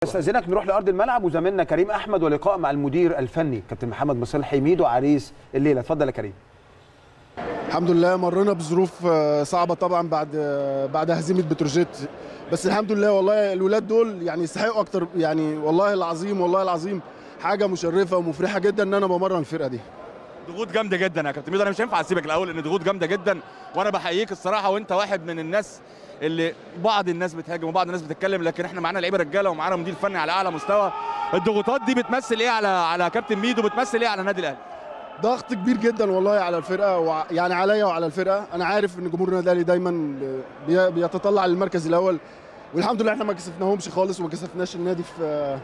استاذنك نروح لارض الملعب وزميلنا كريم احمد ولقاء مع المدير الفني كابتن محمد مصالح ميدو عريس الليله اتفضل يا كريم الحمد لله مرينا بظروف آه، صعبه طبعا بعد آه، بعد هزيمه بتروجيت بس الحمد لله والله الولاد دول يعني يستحقوا اكتر يعني والله العظيم والله العظيم حاجه مشرفه ومفرحه جدا ان انا بمرن الفرقه دي ضغوط جامده جدا يا كابتن ميدو انا مش هينفع اسيبك الاول ان ضغوط جامده جدا وانا بحييك الصراحه وانت واحد من الناس اللي بعض الناس بتهاجم وبعض الناس بتتكلم لكن احنا معانا لعيبه رجاله ومعانا مدير فني على اعلى مستوى الضغوطات دي بتمثل ايه على على كابتن ميدو بتمثل ايه على النادي الاهلي ضغط كبير جدا والله على الفرقه وع- يعني عليا وعلى الفرقه انا عارف ان جمهور النادي الاهلي دايما بي- بيتطلع للمركز الاول والحمد لله احنا ما كسفناهمش خالص وما كسفناش النادي في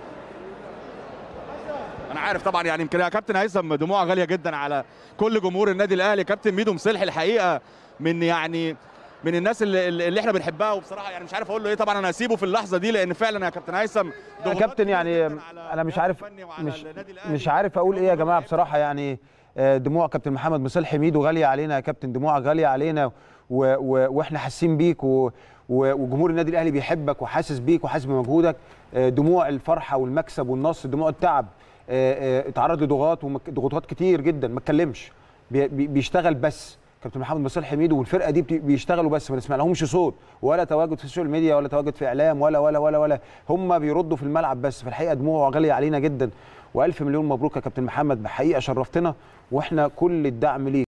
انا عارف طبعا يعني يمكن يا كابتن هيثم دموع غاليه جدا على كل جمهور النادي الاهلي كابتن ميدو مصلح الحقيقه من يعني من الناس اللي, اللي احنا بنحبها وبصراحه يعني مش عارف اقول له ايه طبعا انا هسيبه في اللحظه دي لان فعلا يا كابتن هيثم يا ضغوطات كابتن كتير يعني جداً على انا مش الجهاز عارف الفني وعلى مش النادي الأهلي. مش عارف اقول ايه يا جماعه بصراحه يعني آه، دموع كابتن محمد مصالح ميدو غاليه علينا يا كابتن دموع غاليه علينا و و واحنا حاسين بيك و و وجمهور النادي الاهلي بيحبك وحاسس بيك وحاسس بمجهودك آه، دموع الفرحه والمكسب والنصر دموع التعب آه، آه، اتعرض لضغوط وضغوطات كتير جدا ما اتكلمش بي- بي- بيشتغل بس كابتن محمد مصالح حميد والفرقه دي بت- بيشتغلوا بس ما نسمع لهمش صوت ولا تواجد في السوشيال ميديا ولا تواجد في اعلام ولا ولا ولا ولا هم بيردوا في الملعب بس في الحقيقه دموع غاليه علينا جدا والف مليون مبروك يا كابتن محمد بحقيقه شرفتنا واحنا كل الدعم ليك